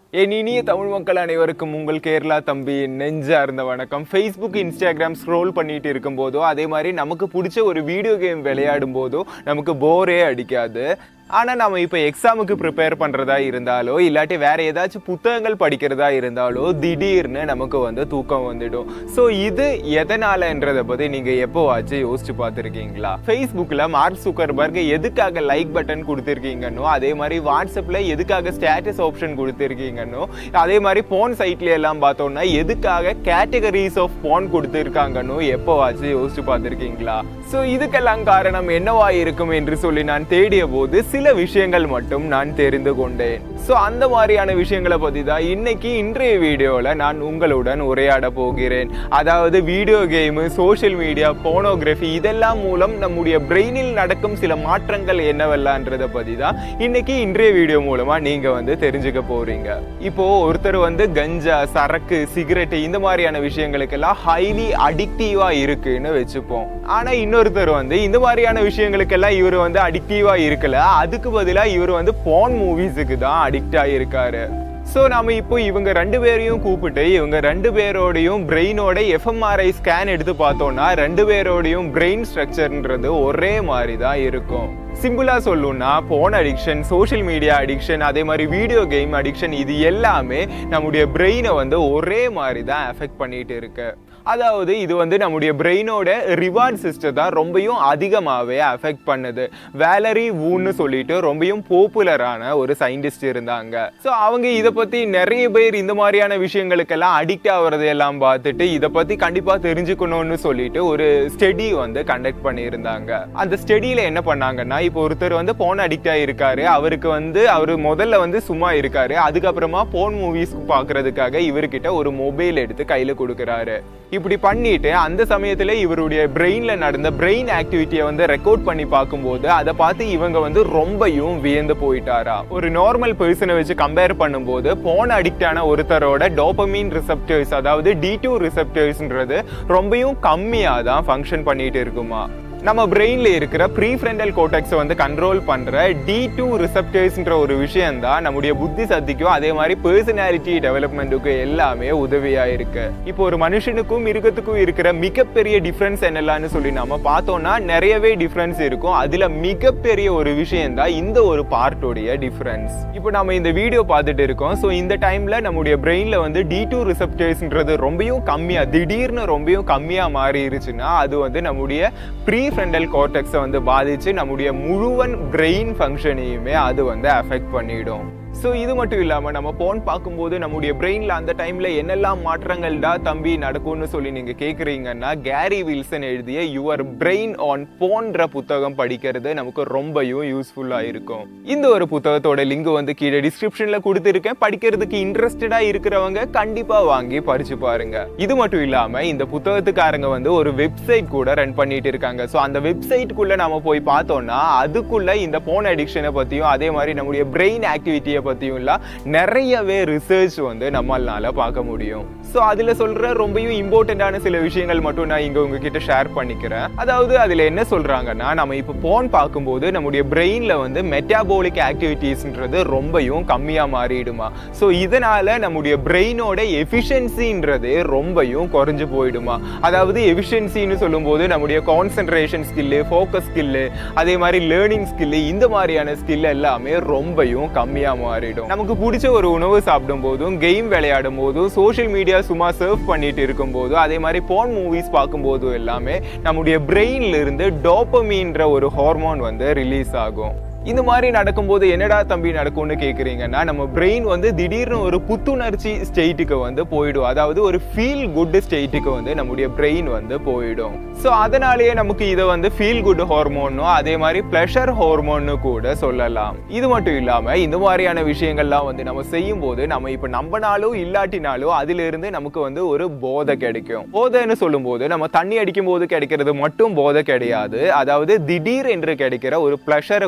என் இனிய தமிழ் மக்கள் அனைவருக்கும் உங்கள் கேரளா தம்பி நெஞ்சார்ந்த வணக்கம் ஃபேஸ்புக் இன்ஸ்டாகிராம் ஸ்க்ரோல் பண்ணிட்டு இருக்கும்போதோ அதே மாதிரி நமக்கு பிடிச்ச ஒரு வீடியோ கேம் விளையாடும் போதோ நமக்கு போரே அடிக்காது ஆனால் நம்ம இப்போ எக்ஸாமுக்கு ப்ரிப்பேர் பண்ணுறதா இருந்தாலோ இல்லாட்டி வேற ஏதாச்சும் புத்தகங்கள் படிக்கிறதா இருந்தாலோ திடீர்னு நமக்கு வந்து தூக்கம் வந்துடும் ஸோ இது எதனாலன்றதை பற்றி நீங்கள் எப்போவாச்சும் யோசிச்சு பார்த்துருக்கீங்களா ஃபேஸ்புக்கில் மார்க் சுக்கர்பர்க் எதுக்காக லைக் பட்டன் கொடுத்துருக்கீங்கன்னோ அதே மாதிரி வாட்ஸ்அப்பில் எதுக்காக ஸ்டேட்டஸ் ஆப்ஷன் கொடுத்துருக்கீங்கன்னோ அதே மாதிரி போன் சைட்ல எல்லாம் பார்த்தோம்னா எதுக்காக கேட்டகரிஸ் ஆஃப் போன் கொடுத்துருக்காங்கன்னு எப்போவாச்சும் யோசிச்சு பார்த்துருக்கீங்களா ஸோ இதுக்கெல்லாம் காரணம் என்னவா இருக்கும் என்று சொல்லி நான் தேடிய போது சில விஷயங்கள் மட்டும் நான் தெரிந்து கொண்டேன் ஸோ அந்த மாதிரியான விஷயங்களை பற்றி தான் இன்னைக்கு இன்றைய வீடியோவில் நான் உங்களுடன் உரையாட போகிறேன் அதாவது video game social media pornography இதெல்லாம் மூலம் நம்முடைய பிரெயினில் நடக்கும் சில மாற்றங்கள் என்னவெல்லான்றதை பற்றி தான் இன்னைக்கு இன்றைய வீடியோ மூலமா நீங்க வந்து தெரிஞ்சுக்க போறீங்க இப்போ ஒருத்தர் வந்து கஞ்சா சரக்கு சிகரெட் இந்த மாதிரியான விஷயங்களுக்கெல்லாம் ஹைலி அடிக்டிவா இருக்குன்னு வச்சுப்போம் ஆனா இன்னொருத்தர் வந்து இந்த மாதிரியான விஷயங்களுக்கெல்லாம் இவர் வந்து அடிக்டிவா இருக்கல அதுக்கு பதிலா இவர் வந்து போன் மூவிஸுக்கு தான் அடிக்ட் ஆகியிருக்காரு ஸோ நம்ம இப்போ இவங்க ரெண்டு பேரையும் கூப்பிட்டு இவங்க ரெண்டு பேரோடையும் பிரெயினோட எஃப்எம்ஆர்ஐ ஸ்கேன் எடுத்து பார்த்தோம்னா ரெண்டு பேரோடையும் பிரெயின் ஸ்ட்ரக்சர்ன்றது ஒரே மாதிரி தான் இருக்கும் சிம்பிளா சொல்லணும்னா phone addiction social media addiction அதே மாதிரி வீடியோ கேம் அடிக்ஷன் இது எல்லாமே நம்முடைய பிரெயினை வந்து ஒரே மாதிரி தான் அஃபெக்ட் பண்ணிட்டு இருக்கு அதாவது இது வந்து நம்முடைய பிரெயினோட ரிவார்ட் சிஸ்டத்தை ரொம்பவும் அதிகமாகவே அஃபெக்ட் பண்ணுது வேலரி வூன்னு சொல்லிட்டு ரொம்பவும் பாப்புலரான ஒரு சயின்டிஸ்ட் இருந்தாங்க ஸோ அவங்க இதை பற்றி நிறைய பேர் இந்த மாதிரியான விஷயங்களுக்கெல்லாம் அடிக்ட் ஆகிறது எல்லாம் பார்த்துட்டு இதை பற்றி கண்டிப்பாக தெரிஞ்சுக்கணும்னு சொல்லிட்டு ஒரு ஸ்டடி வந்து கண்டக்ட் பண்ணியிருந்தாங்க அந்த ஸ்டடியில் என்ன பண்ணாங்கன்னா இப்போ ஒருத்தர் வந்து போன் அடிக்ட் ஆகிருக்காரு அவருக்கு வந்து அவர் முதல்ல வந்து சும்மா இருக்காரு அதுக்கப்புறமா போன் மூவிஸ் பார்க்கறதுக்காக இவர்கிட்ட ஒரு மொபைல் எடுத்து கையில் கொடுக்குறாரு இப்படி பண்ணிட்டு அந்த சமயத்துல இவருடைய பிரெயின்ல நடந்த பிரெயின் ஆக்டிவிட்டியை வந்து ரெக்கார்ட் பண்ணி பார்க்கும்போது அதை பார்த்து இவங்க வந்து ரொம்பவும் வியந்து போயிட்டாரா ஒரு நார்மல் பர்சனை வச்சு கம்பேர் பண்ணும்போது போன் அடிக்ட் ஆன ஒருத்தரோட டோபமீன் ரிசப்டர்ஸ் அதாவது டி டூ ரிசப்டர்ஸ்ன்றது ரொம்பவும் கம்மியா தான் ஃபங்க்ஷன் பண்ணிட்டு இருக்குமா நம்ம பிரெயின்ல இருக்கிற ப்ரீஃப்ரண்டல் கோட்டெக்ஸை வந்து கண்ட்ரோல் பண்ற டி டூ ரிசப்டர்ஸ்ன்ற ஒரு விஷயம் தான் நம்முடைய புத்தி சக்திக்கும் அதே மாதிரி பர்சனாலிட்டி டெவலப்மெண்ட்டுக்கும் எல்லாமே உதவியா இருக்கு இப்போ ஒரு மனுஷனுக்கும் மிருகத்துக்கும் இருக்கிற மிகப்பெரிய டிஃப்ரென்ஸ் என்னலான்னு சொல்லி நம்ம பார்த்தோம்னா நிறையவே டிஃப்ரென்ஸ் இருக்கும் அதுல மிகப்பெரிய ஒரு விஷயம் தான் இந்த ஒரு பார்ட்டோடைய டிஃப்ரென்ஸ் இப்போ நம்ம இந்த வீடியோ பார்த்துட்டு இருக்கோம் ஸோ இந்த டைம்ல நம்முடைய பிரெயின்ல வந்து டி டூ ரிசப்டர்ஸ்ன்றது ரொம்பவும் கம்மியா திடீர்னு ரொம்பவும் கம்மியா மாறிடுச்சுன்னா அது வந்து நம்முடைய ப்ரீ ப்ரீஃப்ரண்டல் கார்டெக்ஸை வந்து பாதிச்சு நம்முடைய முழுவன் பிரெயின் ஃபங்க்ஷனையுமே அது வந்து அஃபெக்ட் பண்ணிடும் ஸோ இது மட்டும் இல்லாமல் நம்ம போன் பார்க்கும்போது நம்முடைய பிரெயினில் அந்த டைமில் என்னெல்லாம் மாற்றங்கள்டா தம்பி நடக்கும்னு சொல்லி நீங்கள் கேட்குறீங்கன்னா கேரி வில்சன் எழுதிய யுவர் பிரெயின் ஆன் போன்ற புத்தகம் படிக்கிறது நமக்கு ரொம்பவும் யூஸ்ஃபுல்லாக இருக்கும் இந்த ஒரு புத்தகத்தோட லிங்க் வந்து கீழே டிஸ்கிரிப்ஷனில் கொடுத்துருக்கேன் படிக்கிறதுக்கு இன்ட்ரெஸ்டடாக இருக்கிறவங்க கண்டிப்பாக வாங்கி படிச்சு பாருங்க இது மட்டும் இல்லாமல் இந்த புத்தகத்துக்காரங்க வந்து ஒரு வெப்சைட் கூட ரன் பண்ணிட்டு இருக்காங்க ஸோ அந்த வெப்சைட்டுக்குள்ளே நம்ம போய் பார்த்தோம்னா அதுக்குள்ள இந்த போன் அடிக்ஷனை பற்றியும் அதே மாதிரி நம்முடைய பிரெயின் ஆக்டிவிட்டியை பற்றியும்லாம் நிறையவே ரிசர்ச் வந்து நம்மளால பார்க்க முடியும் ஸோ அதில் சொல்கிற ரொம்பவும் இம்பார்ட்டண்ட்டான சில விஷயங்கள் மட்டும் நான் இங்கே உங்ககிட்ட ஷேர் பண்ணிக்கிறேன் அதாவது அதில் என்ன சொல்கிறாங்கன்னா நம்ம இப்போ போன் பார்க்கும்போது நம்முடைய பிரெயினில் வந்து மெட்டாபோலிக் ஆக்டிவிட்டீஸ்ன்றது ரொம்பவும் கம்மியாக மாறிடுமா ஸோ இதனால் நம்முடைய பிரெயினோட எஃபிஷியன்சின்றது ரொம்பவும் குறைஞ்சு போயிடுமா அதாவது எஃபிஷியன்சின்னு சொல்லும்போது நம்முடைய கான்சென்ட்ரேஷன் ஸ்கில்லு ஃபோக்கஸ் ஸ்கில்லு அதே மாதிரி லேர்னிங் ஸ்கில்லு இந்த மாதிரியான ஸ்கில் எல்லாமே ரொம்பவும் கம்மியாக மாறிடும் நமக்கு பிடிச்ச ஒரு உணவு சாப்பிடும் போதும் கேம் விளையாடும் போதும் சோஷியல் மீடியா சும்மா சர்வ் பண்ணிட்டு இருக்கும் போது அதே மாதிரி போன் மூவிஸ் பார்க்கும்போது எல்லாமே நம்முடைய பிரெயின்ல இருந்து டோப்பமீன்ற ஒரு ஹார்மோன் வந்து ரிலீஸ் ஆகும் இந்த மாதிரி நடக்கும்போது என்னடா தம்பி நடக்கும்னு கேட்குறீங்கன்னா நம்ம பிரெயின் வந்து திடீர்னு ஒரு புத்துணர்ச்சி ஸ்டேட்டுக்கு வந்து போயிடும் அதாவது ஒரு ஃபீல் குட் ஸ்டேட்டுக்கு வந்து நம்முடைய பிரெயின் வந்து போயிடும் ஸோ அதனாலேயே நமக்கு இதை வந்து ஃபீல் குட் ஹார்மோனும் அதே மாதிரி ப்ளஷர் ஹார்மோன்னு கூட சொல்லலாம் இது மட்டும் இல்லாமல் இந்த மாதிரியான விஷயங்கள்லாம் வந்து நம்ம செய்யும் போது நம்ம இப்போ நம்பினாலும் இல்லாட்டினாலும் அதிலிருந்து நமக்கு வந்து ஒரு போதை கிடைக்கும் போதைன்னு சொல்லும்போது நம்ம தண்ணி அடிக்கும் போது கிடைக்கிறது மட்டும் போதை கிடையாது அதாவது திடீர் என்று கிடைக்கிற ஒரு ப்ளஷரை கூட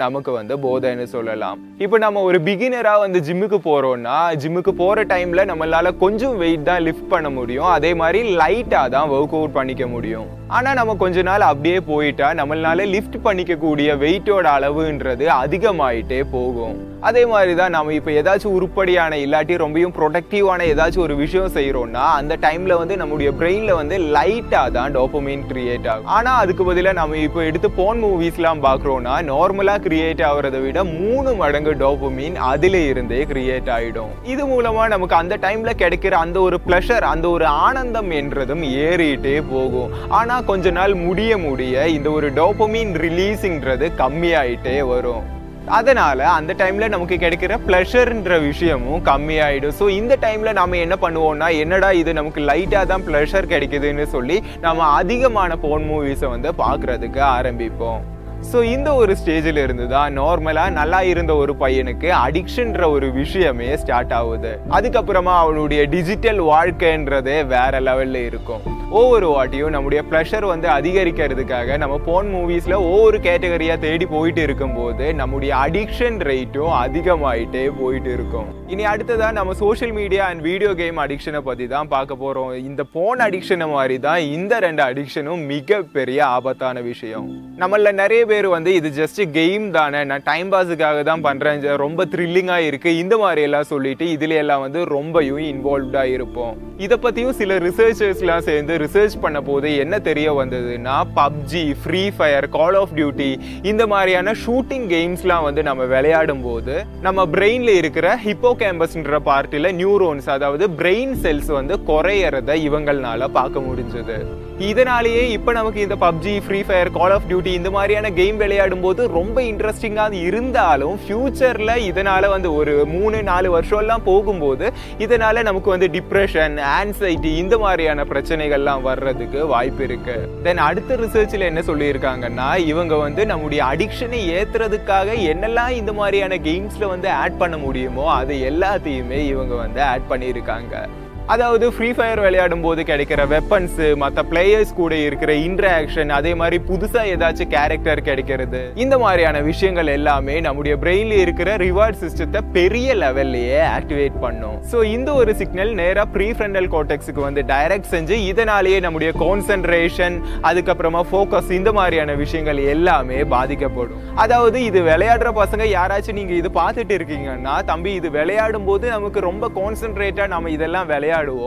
நமக்கு வந்து போதைன்னு சொல்லலாம் இப்போ நம்ம ஒரு பிகினரா வந்து ஜிம்முக்கு போறோம்னா ஜிம்முக்கு போற டைம்ல நம்மளால கொஞ்சம் வெயிட் தான் லிஃப்ட் பண்ண முடியும் அதே மாதிரி லைட்டா தான் ஒர்க் அவுட் பண்ணிக்க முடியும் ஆனா நம்ம கொஞ்ச நாள் அப்படியே போயிட்டா நம்மளால லிஃப்ட் பண்ணிக்க கூடிய வெயிட்டோட அளவுன்றது அதிகமாயிட்டே போகும் அதே மாதிரி தான் நம்ம இப்போ ஏதாச்சும் உருப்படியான இல்லாட்டி ரொம்பவும் ப்ரொடக்டிவான ஏதாச்சும் ஒரு விஷயம் செய்கிறோம்னா அந்த டைம்ல வந்து நம்முடைய பிரெயின்ல வந்து லைட்டாக தான் டோப்பமைன் கிரியேட் ஆகும் ஆனால் அதுக்கு பதிலாக நம்ம இப்போ எடுத்து போன் மூவிஸ்லாம் பார்க்குறோம்னா நார்மலாக கிரியேட் ஆகிறத விட மூணு மடங்கு டோப்பமைன் அதில் இருந்தே கிரியேட் ஆகிடும் இது மூலமாக நமக்கு அந்த டைம்ல கிடைக்கிற அந்த ஒரு ப்ளஷர் அந்த ஒரு ஆனந்தம் என்றதும் ஏறிட்டே போகும் ஆனால் கொஞ்ச நாள் முடிய முடிய இந்த ஒரு டோப்பமைன் ரிலீஸிங்கிறது கம்மியாயிட்டே வரும் அதனால அந்த டைம்ல நமக்கு கிடைக்கிற ப்ளஷர்ன்ற விஷயமும் கம்மியாயிடும் ஸோ இந்த டைம்ல நாம என்ன பண்ணுவோம்னா என்னடா இது நமக்கு லைட்டா தான் ப்ளஷர் கிடைக்குதுன்னு சொல்லி நம்ம அதிகமான போன் மூவிஸை வந்து பார்க்கறதுக்கு ஆரம்பிப்போம் ஸோ இந்த ஒரு ஸ்டேஜில் இருந்து தான் நார்மலாக நல்லா இருந்த ஒரு பையனுக்கு அடிக்ஷன்ற ஒரு விஷயமே ஸ்டார்ட் ஆகுது அதுக்கப்புறமா அவனுடைய டிஜிட்டல் வாழ்க்கைன்றதே வேற லெவலில் இருக்கும் ஒவ்வொரு வாட்டியும் நம்முடைய ப்ளஷர் வந்து அதிகரிக்கிறதுக்காக நம்ம போன் மூவிஸில் ஒவ்வொரு கேட்டகரியாக தேடி போயிட்டு இருக்கும்போது நம்முடைய அடிக்ஷன் ரேட்டும் அதிகமாயிட்டே போயிட்டு இருக்கும் இனி அடுத்ததா நம்ம social media and video game அடிக்ஷனை பற்றி தான் பார்க்க போகிறோம் இந்த போன் அடிக்ஷனை மாதிரி தான் இந்த ரெண்டு அடிக்ஷனும் மிகப்பெரிய ஆபத்தான விஷயம் நம்மள நிறைய பேர் வந்து இது ஜஸ்ட் கேம் தானே நான் டைம் பாஸுக்காக தான் பண்ணுறேன் ரொம்ப த்ரில்லிங்காக இருக்குது இந்த மாதிரி எல்லாம் சொல்லிட்டு இதுல எல்லாம் வந்து ரொம்பவும் இன்வால்வ்டாக இருப்போம் இதை பற்றியும் சில ரிசர்ச்சர்ஸ்லாம் சேர்ந்து ரிசர்ச் பண்ண போது என்ன தெரிய வந்ததுன்னா PUBG free fire call of duty இந்த மாதிரியான ஷூட்டிங் கேம்ஸ்லாம் வந்து நம்ம விளையாடும் போது நம்ம பிரெயினில் இருக்கிற ஹிப்போ கேம்பஸ்ன்ற பார்ட்டில் நியூரோன்ஸ் அதாவது பிரெயின் செல்ஸ் வந்து குறையறத இவங்கள்னால பார்க்க முடிஞ்சது இதனாலேயே இப்போ நமக்கு இந்த PUBG free fire call of duty இந்த மாதிரியான கேம் விளையாடும் போது ரொம்ப இன்ட்ரெஸ்டிங்காக இருந்தாலும் ஃபியூச்சரில் இதனால வந்து ஒரு மூணு நாலு வருஷம்லாம் போகும்போது இதனால நமக்கு வந்து டிப்ரெஷன் ஆன்சைட்டி இந்த மாதிரியான பிரச்சனைகள்லாம் வர்றதுக்கு வாய்ப்பு இருக்கு தென் அடுத்த ரிசர்ச்சில் என்ன சொல்லியிருக்காங்கன்னா இவங்க வந்து நம்முடைய அடிக்ஷனை ஏத்துறதுக்காக என்னெல்லாம் இந்த மாதிரியான கேம்ஸ்ல வந்து ஆட் பண்ண முடியுமோ அது எல்லாத்தையுமே இவங்க வந்து ஆட் பண்ணியிருக்காங்க அதாவது ஃப்ரீ ஃபயர் விளையாடும் போது கிடைக்கிற வெப்பன்ஸ் மற்ற பிளேயர்ஸ் கூட இருக்கிற இன்டராக்ஷன் அதே மாதிரி புதுசாக ஏதாச்சும் கேரக்டர் கிடைக்கிறது இந்த மாதிரியான விஷயங்கள் எல்லாமே நம்முடைய பிரெயின்ல இருக்கிற ரிவார்ட் சிஸ்டத்தை பெரிய லெவல்லையே ஆக்டிவேட் பண்ணும் ஸோ இந்த ஒரு சிக்னல் நேராக ப்ரீ ஃப்ரண்டல் கோட்டெக்ஸுக்கு வந்து டைரக்ட் செஞ்சு இதனாலேயே நம்முடைய கான்சென்ட்ரேஷன் அதுக்கப்புறமா ஃபோக்கஸ் இந்த மாதிரியான விஷயங்கள் எல்லாமே பாதிக்கப்படும் அதாவது இது விளையாடுற பசங்க யாராச்சும் நீங்க இது பார்த்துட்டு இருக்கீங்கன்னா தம்பி இது விளையாடும் போது நமக்கு ரொம்ப கான்சென்ட்ரேட்டா நம்ம இதெல்லாம் விளையாடுவோம்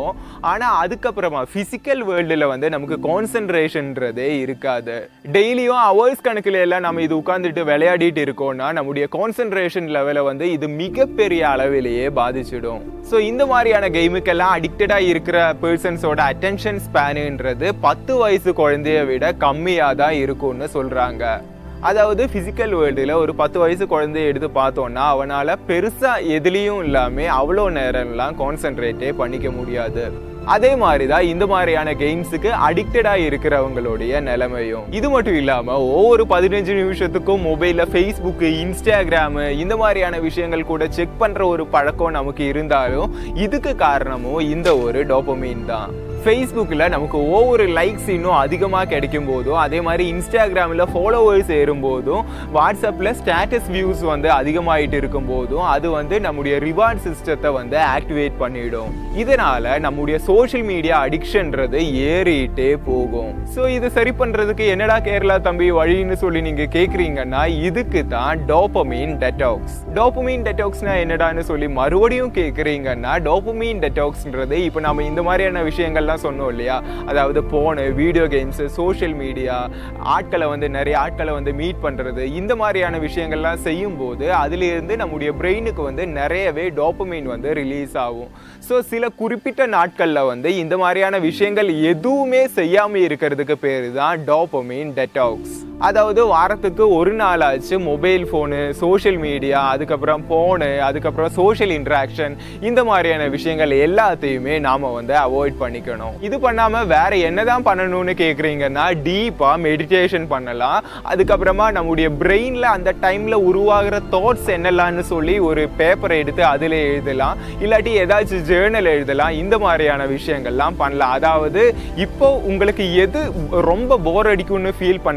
ஆனா அதுக்கப்புறமா பிசிக்கல் வேர்ல்டுல வந்து நமக்கு கான்சென்ட்ரேஷன்ன்றதே இருக்காது டெய்லியும் ஹவர்ஸ் கணக்குல எல்லாம் நம்ம இது உட்கார்ந்துட்டு விளையாடிட்டு இருக்கோம்னா நம்முடைய கான்சென்ட்ரேஷன் லெவலை வந்து இது மிகப்பெரிய அளவிலேயே பாதிச்சிடும் ஸோ இந்த மாதிரியான கேமுக்கெல்லாம் அடிக்டடா இருக்கிற பர்சன்ஸோட அட்டென்ஷன் ஸ்பேனுன்றது பத்து வயசு குழந்தைய விட கம்மியா தான் இருக்கும்னு சொல்றாங்க அதாவது ஃபிசிக்கல் வேர்ல்டில் ஒரு பத்து வயசு குழந்தைய எடுத்து பார்த்தோம்னா அவனால் பெருசாக எதுலேயும் இல்லாமல் அவ்வளோ நேரம்லாம் கான்சென்ட்ரேட்டே பண்ணிக்க முடியாது அதே மாதிரி தான் இந்த மாதிரியான கேம்ஸுக்கு அடிக்டடாக இருக்கிறவங்களுடைய நிலைமையும் இது மட்டும் இல்லாமல் ஒவ்வொரு பதினஞ்சு நிமிஷத்துக்கும் மொபைலில் ஃபேஸ்புக்கு இன்ஸ்டாகிராமு இந்த மாதிரியான விஷயங்கள் கூட செக் பண்ணுற ஒரு பழக்கம் நமக்கு இருந்தாலும் இதுக்கு காரணமும் இந்த ஒரு டோப்பமீன் தான் ஃபேஸ்புக்கில் நமக்கு ஒவ்வொரு லைக்ஸ் இன்னும் அதிகமாக கிடைக்கும் போதும் அதே மாதிரி இன்ஸ்டாகிராமில் ஃபாலோவர்ஸ் ஏறும்போதும் வாட்ஸ்அப்பில் ஸ்டேட்டஸ் வியூஸ் வந்து அதிகமாகிட்டு இருக்கும் போதும் அது வந்து நம்முடைய ரிவார்ட் சிஸ்டத்தை வந்து ஆக்டிவேட் பண்ணிடும் இதனால நம்முடைய சோஷியல் மீடியா அடிக்ஷன்றது ஏறிட்டே போகும் ஸோ இதை சரி பண்ணுறதுக்கு என்னடா கேரளா தம்பி வழின்னு சொல்லி நீங்கள் கேட்குறீங்கன்னா இதுக்கு தான் டோப்பமீன் டெட்டாக்ஸ் டோப்பமீன் டெட்டாக்ஸ்னா என்னடான்னு சொல்லி மறுபடியும் கேட்குறீங்கன்னா டோப்பமீன் டெட்டாக்ஸ்ன்றது இப்போ நம்ம இந்த மாதிரியான விஷயங்கள்லாம் சொன்னோம் இல்லையா அதாவது phone video games social media ஆட்களை வந்து நிறைய ஆட்களை வந்து மீட் பண்ணுறது இந்த மாதிரியான விஷயங்கள்லாம் செய்யும்போது அதிலிருந்து நம்முடைய பிரெயினுக்கு வந்து நிறையவே டோப்பமைன் வந்து ரிலீஸ் ஆகும் ஸோ சில குறிப்பிட்ட நாட்களில் வந்து இந்த மாதிரியான விஷயங்கள் எதுவுமே செய்யாமல் இருக்கிறதுக்கு பேர் தான் டோப்பமைன் டெட்டாக்ஸ் அதாவது வாரத்துக்கு ஒரு நாளாச்சு மொபைல் ஃபோனு சோஷியல் மீடியா அதுக்கப்புறம் ஃபோனு அதுக்கப்புறம் சோஷியல் இன்ட்ராக்ஷன் இந்த மாதிரியான விஷயங்கள் எல்லாத்தையுமே நாம் வந்து அவாய்ட் பண்ணிக்கணும் இது பண்ணாமல் வேற என்னதான் பண்ணணும்னு கேட்குறீங்கன்னா டீப்பாக மெடிடேஷன் பண்ணலாம் அதுக்கப்புறமா நம்முடைய பிரெயினில் அந்த டைமில் உருவாகிற தாட்ஸ் என்னெல்லாம்னு சொல்லி ஒரு பேப்பரை எடுத்து அதில் எழுதலாம் இல்லாட்டி ஏதாச்சும் ஜேர்னல் எழுதலாம் இந்த மாதிரியான விஷயங்கள்லாம் பண்ணலாம் அதாவது இப்போ உங்களுக்கு எது ரொம்ப போர் அடிக்கும்னு ஃபீல் பண்ணுறீங்களோ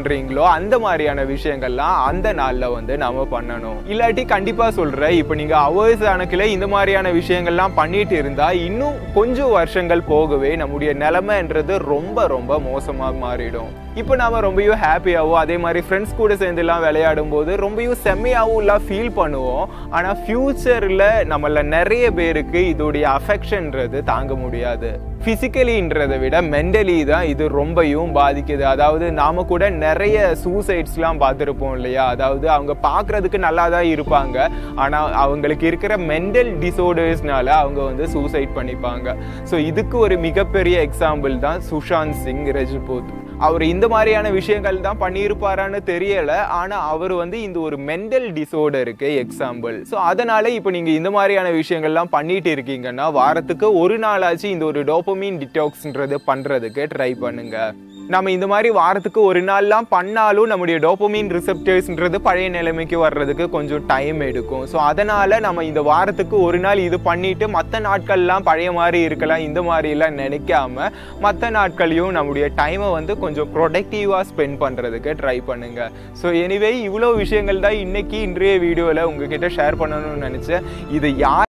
அந்த மாதிரியான விஷயங்கள்லாம் அந்த நாளில் வந்து நம்ம பண்ணணும் இல்லாட்டி கண்டிப்பாக சொல்கிறேன் இப்போ நீங்கள் ஹவர்ஸ் கணக்கில் இந்த மாதிரியான விஷயங்கள்லாம் பண்ணிட்டு இருந்தால் இன்னும் கொஞ்சம் வருஷங்கள் போகவே நம்முடைய நிலைமைன்றது ரொம்ப ரொம்ப மோசமாக மாறிடும் இப்போ நாம ரொம்பவும் ஹாப்பியாகவும் அதே மாதிரி ஃப்ரெண்ட்ஸ் கூட சேர்ந்துலாம் விளையாடும் போது ரொம்பவும் செம்மையாகவும் எல்லாம் ஃபீல் பண்ணுவோம் ஆனால் ஃப்யூச்சரில் நம்மள நிறைய பேருக்கு இதோடைய அஃபெக்ஷன்றது தாங்க முடியாது ஃபிசிக்கலின்றதை விட மென்டலி தான் இது ரொம்பவும் பாதிக்குது அதாவது நாம கூட நிறைய சூசைட்ஸ்லாம் பார்த்துருப்போம் இல்லையா அதாவது அவங்க பார்க்குறதுக்கு நல்லா தான் இருப்பாங்க ஆனால் அவங்களுக்கு இருக்கிற மென்டல் டிசோர்டர்ஸ்னால அவங்க வந்து சூசைட் பண்ணிப்பாங்க ஸோ இதுக்கு ஒரு மிகப்பெரிய எக்ஸாம்பிள் தான் சுஷாந்த் சிங் ரஜ்பூத் அவர் இந்த மாதிரியான விஷயங்கள் தான் பண்ணியிருப்பாரான்னு தெரியல ஆனா அவர் வந்து இந்த ஒரு மென்டல் டிசோர்டருக்கு எக்ஸாம்பிள் ஸோ அதனால இப்போ நீங்க இந்த மாதிரியான விஷயங்கள்லாம் பண்ணிட்டு இருக்கீங்கன்னா வாரத்துக்கு ஒரு நாளாச்சு இந்த ஒரு டோப்பமின் டிடாக்ஸ்ன்றது பண்றதுக்கு ட்ரை பண்ணுங்க நம்ம இந்த மாதிரி வாரத்துக்கு ஒரு நாள்லாம் பண்ணாலும் நம்முடைய டோப்பமின் ரிசெப்டர்ஸ்ன்றது பழைய நிலைமைக்கு வர்றதுக்கு கொஞ்சம் டைம் எடுக்கும் ஸோ அதனால நம்ம இந்த வாரத்துக்கு ஒரு நாள் இது பண்ணிட்டு மற்ற நாட்கள்லாம் பழைய மாதிரி இருக்கலாம் இந்த மாதிரிலாம் நினைக்காம மற்ற நாட்களையும் நம்முடைய டைமை வந்து கொஞ்சம் ப்ரொடக்டிவாக ஸ்பெண்ட் பண்ணுறதுக்கு ட்ரை பண்ணுங்க ஸோ எனிவே இவ்வளோ விஷயங்கள் தான் இன்னைக்கு இன்றைய வீடியோவில் உங்ககிட்ட ஷேர் பண்ணணும்னு நினச்சேன் இது யார்